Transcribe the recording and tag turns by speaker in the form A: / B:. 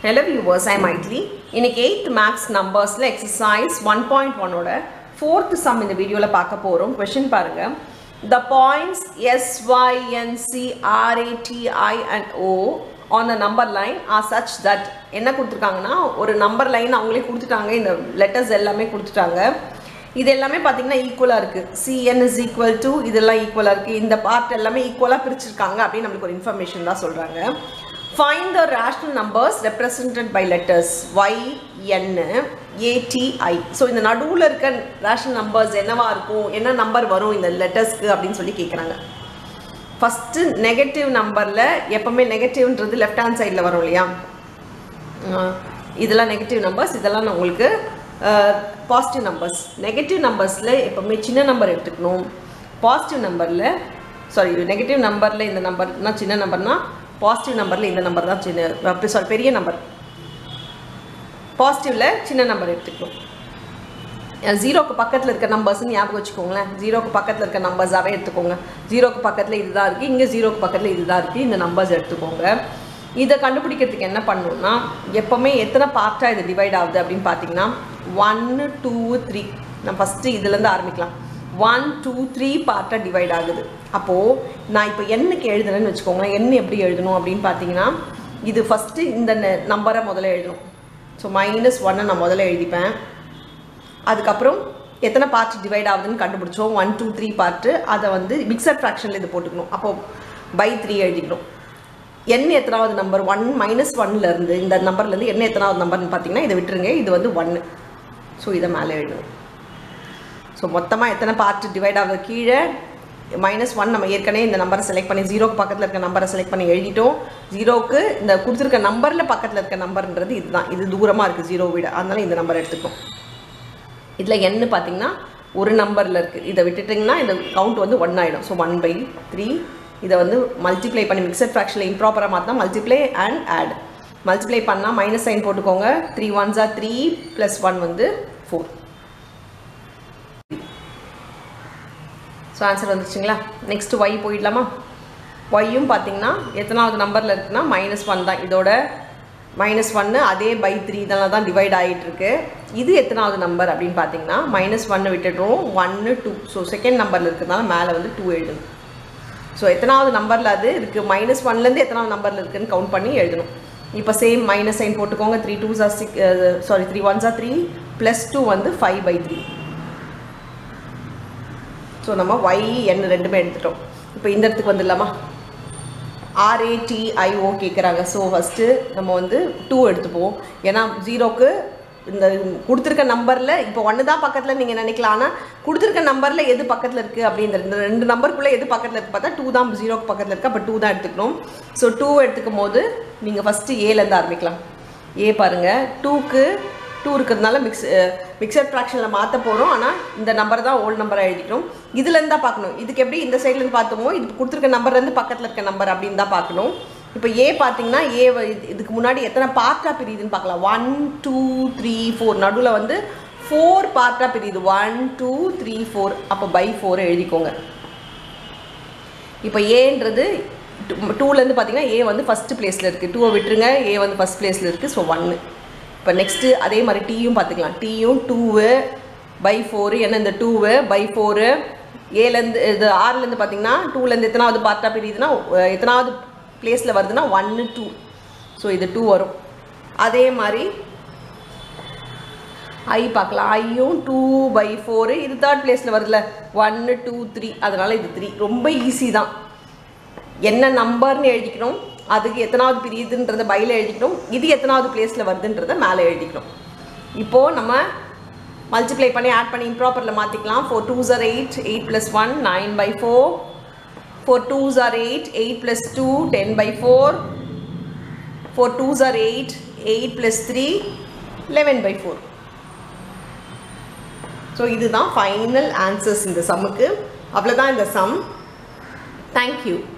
A: hello viewers ஐ மைட்லி இன்னைக்கு எயித் மேக்ஸ் நம்பர்ஸில் எக்ஸசைஸ் ஒன் பாயிண்ட் ஒன்னோட ஃபோர்த் சம் இந்த வீடியோவில் பார்க்க போகிறோம் கொஷின் பாருங்க the points S Y N C RADI and O on the number line are such that என்ன கொடுத்துருக்காங்கன்னா ஒரு நம்பர் லைன் அவங்களே கொடுத்துட்டாங்க இந்த லெட்டர்ஸ் எல்லாமே கொடுத்துட்டாங்க இது எல்லாமே பார்த்தீங்கன்னா ஈக்குவலாக இருக்குது சிஎன் இஸ் ஈக்குவல் டு இதெல்லாம் ஈக்குவலாக இருக்குது இந்த பார்ட் எல்லாமே ஈக்குவலாக பிரிச்சிருக்காங்க அப்படின்னு நம்மளுக்கு ஒரு இன்ஃபர்மேஷன் தான் சொல்கிறாங்க find the rational numbers represented by letters Y N ADI so இந்த நடுவில் இருக்க ரேஷனல் நம்பர்ஸ் என்னவா இருக்கும் என்ன நம்பர் வரும் இந்த லெட்டர்ஸ்க்கு அப்படின்னு சொல்லி கேட்குறாங்க ஃபஸ்ட்டு நெகட்டிவ் நம்பரில் எப்போவுமே நெகட்டிவ்ன்றது லெஃப்ட் ஹேண்ட் சைடில் வரும் இல்லையா அஹ் இதெல்லாம் நெகட்டிவ் நம்பர்ஸ் இதெல்லாம் நான் உங்களுக்கு பாசிட்டிவ் நம்பர்ஸ் நெகட்டிவ் நம்பர்ஸில் எப்போவுமே சின்ன நம்பர் எடுத்துக்கணும் பாசிட்டிவ் நம்பரில் சாரி நெகட்டிவ் நம்பரில் இந்த நம்பர்னா சின்ன நம்பர்னா பாசிட்டிவ் நம்பரில் இந்த நம்பர் தான் சின்ன சாரி பெரிய நம்பர் பாசிட்டிவில் சின்ன நம்பர் எடுத்துக்கணும் ஜீரோக்கு பக்கத்தில் இருக்க நம்பர்ஸ்னு ஞாபகம் வச்சுக்கோங்களேன் ஜீரோக்கு பக்கத்தில் இருக்க நம்பர்ஸாகவே எடுத்துக்கோங்க ஜீரோக்கு பக்கத்தில் இதுதான் இருக்குது இங்கே ஜீரோக்கு பக்கத்தில் இதுதான் இருக்குது இந்த நம்பர்ஸ் எடுத்துக்கோங்க இதை கண்டுபிடிக்கிறதுக்கு என்ன பண்ணணும்னா எப்போவுமே எத்தனை பார்ட்டாக இது டிவைட் ஆகுது அப்படின்னு பார்த்தீங்கன்னா ஒன்று டூ த்ரீ நான் ஃபஸ்ட்டு இதுலேருந்து ஆரம்பிக்கலாம் ஒன் டூ த்ரீ பார்ட்டாக டிவைட் ஆகுது அப்போது நான் இப்போ எண்ணுக்கு எழுதுனேன்னு வச்சுக்கோங்களேன் எண் எப்படி எழுதணும் அப்படின்னு பார்த்தீங்கன்னா இது ஃபஸ்ட்டு இந்த நம்பரை முதல்ல எழுதணும் ஸோ மைனஸ் ஒன்னை நான் முதல்ல எழுதிப்பேன் அதுக்கப்புறம் எத்தனை பார்ட் டிவைட் ஆகுதுன்னு கண்டுபிடிச்சோம் ஒன் டூ த்ரீ பார்ட்டு அதை வந்து மிக்சர் ஃப்ராக்ஷனில் இது போட்டுக்கணும் அப்போது பை த்ரீ எழுதிக்கணும் என் எத்தனாவது நம்பர் ஒன் மைனஸ் ஒன்லேருந்து இந்த நம்பர்லேருந்து என்ன எத்தனாவது நம்பர்னு பார்த்தீங்கன்னா இதை விட்டுருங்க இது வந்து ஒன்று ஸோ இதை மேலே எழுதணும் ஸோ மொத்தமாக எத்தனை பார்ட் டிவைட் ஆகுது கீழே மைனஸ் ஒன் நம்ம ஏற்கனவே இந்த நம்பரை செலக்ட் பண்ணி ஜீரோக்கு பக்கத்தில் இருக்க நம்பரை செலக்ட் பண்ணி எழுதிட்டோம் ஜீரோக்கு இந்த கொடுத்துருக்க நம்பரில் பக்கத்தில் இருக்க நம்பர்ன்றது இதுதான் இது தூரமாக இருக்குது ஜீரோ விட அதனால இந்த நம்பர் எடுத்துக்கணும் இதில் எண்ணு பார்த்தீங்கன்னா ஒரு நம்பரில் இருக்குது இதை விட்டுட்டிங்கன்னா இந்த கவுண்ட் வந்து ஒன் ஆகிடும் ஸோ ஒன் பை த்ரீ இதை வந்து மல்டிப்ளை பண்ணி மிக்சட் ஃப்ராக்ஷனில் இம்ப்ராப்பராக மாற்றினா மல்டிப்ளை அண்ட் ஆட் மல்டிப்ளை பண்ணால் மைனஸ் சைன் போட்டுக்கோங்க த்ரீ ஒன்ஸா த்ரீ ப்ளஸ் ஒன் வந்து ஃபோர் ஸோ ஆன்சர் வந்துருச்சுங்களா நெக்ஸ்ட் ஒய் போயிடலாமா ஒய்யும் பார்த்தீங்கன்னா எத்தனாவது நம்பரில் இருக்குன்னா மைனஸ் ஒன் தான் இதோட மைனஸ் ஒன்று அதே பை த்ரீ இதெல்லாம் தான் டிவைட் ஆகிட்டு இருக்கு இது எத்தனாவது நம்பர் அப்படின்னு பார்த்தீங்கன்னா மைனஸ் ஒன்று விட்டுடுறோம் ஒன்று டூ ஸோ செகண்ட் நம்பரில் இருக்கிறதுனால மேலே வந்து டூ எழுதணும் ஸோ எத்தனாவது நம்பரில் அது இருக்குது மைனஸ் ஒன்லேருந்து எத்தனாவது நம்பரில் இருக்குதுன்னு கவுண்ட் பண்ணி எழுதணும் இப்போ சேம் மைனஸ் சைன் போட்டுக்கோங்க three two are six sorry three ones are three plus two வந்து ஃபைவ் பை த்ரீ ஸோ நம்ம ஒய் என் ரெண்டுமே எடுத்துட்டோம் இப்போ இந்த இடத்துக்கு வந்துடலாமா ஆர்ஏடிஐஓ கேட்குறாங்க ஸோ ஃபஸ்ட்டு நம்ம வந்து டூ எடுத்துப்போம் ஏன்னா ஜீரோக்கு இந்த கொடுத்துருக்க நம்பரில் இப்போ ஒன்று தான் பக்கத்தில் நீங்கள் நினைக்கலாம் ஆனால் கொடுத்துருக்க நம்பரில் எது பக்கத்தில் இருக்குது அப்படின்ற இந்த ரெண்டு நம்பருக்குள்ளே எது பக்கத்தில் இருக்குது பார்த்தா டூ தான் ஜீரோக்கு பக்கத்தில் இருக்குது அப்போ டூ தான் எடுத்துக்கணும் ஸோ டூ எடுத்துக்கும் போது நீங்கள் ஃபஸ்ட்டு ஏலேருந்து ஆரம்பிக்கலாம் ஏ பாருங்கள் டூக்கு டூ இருக்கிறதுனால மிக்ஸ் மிக்சர் ஃப்ராக்ஷனில் மாற்ற போகிறோம் ஆனால் இந்த நம்பர் தான் ஓல்டு நம்பராக எழுதிக்கணும் இதுலேருந்து தான் பார்க்கணும் இதுக்கு எப்படி இந்த சைட்லேருந்து பார்த்தோமோ இது கொடுத்துருக்க நம்பர்லேருந்து பக்கத்தில் இருக்க நம்பர் அப்படின்னு தான் பார்க்கணும் இப்போ ஏ பார்த்தீங்கன்னா ஏ இதுக்கு முன்னாடி எத்தனை பார்ட்டாக பிரியுதுன்னு பார்க்கலாம் ஒன் டூ த்ரீ ஃபோர் நடுவில் வந்து ஃபோர் பார்ட்டாக பிரியுது ஒன் டூ த்ரீ ஃபோர் அப்போ பை ஃபோர் எழுதிக்கோங்க இப்போ ஏன்றது டூலேருந்து பார்த்தீங்கன்னா ஏ வந்து ஃபஸ்ட்டு பிளேஸில் இருக்குது டூவை விட்டுருங்க ஏ வந்து ஃபஸ்ட் பிளேஸில் இருக்குது ஸோ ஒன்று இப்போ நெக்ஸ்ட்டு அதே மாதிரி டீயும் பார்த்துக்கலாம் டீயும் டூவு பை ஃபோரு ஏன்னா இந்த டூவு பை ஃபோரு ஏலேருந்து இது ஆறுலேருந்து பார்த்தீங்கன்னா டூலேருந்து எத்தனாவது பார்ட்டாக பிரியுதுன்னா எத்தனாவது பிளேஸில் வருதுன்னா ஒன்று டூ ஸோ இது டூ வரும் அதே மாதிரி ஐ பார்க்கலாம் ஐயும் டூ பை ஃபோரு இது தேர்ட் பிளேஸில் வருதுல ஒன்று டூ த்ரீ அதனால் இது த்ரீ ரொம்ப ஈஸி தான் என்ன நம்பர்னு எழுதிக்கணும் அதுக்கு எத்தனாவது பிரியுதுன்றதை பையில் எழுதிக்கணும் இது எத்தனாவது பிளேஸில் வருதுன்றதை மேலே எழுதிக்கணும் இப்போது நம்ம மல்டிப்ளை பண்ணி ஆட் பண்ணி இம்ப்ராப்பரில் மாற்றிக்கலாம் four twos are eight eight plus one nine by four four twos are eight eight plus two ten by four four twos are eight eight plus three eleven by four so இதுதான் final answers இந்த சம்முக்கு அவ்வளோதான் இந்த some thank you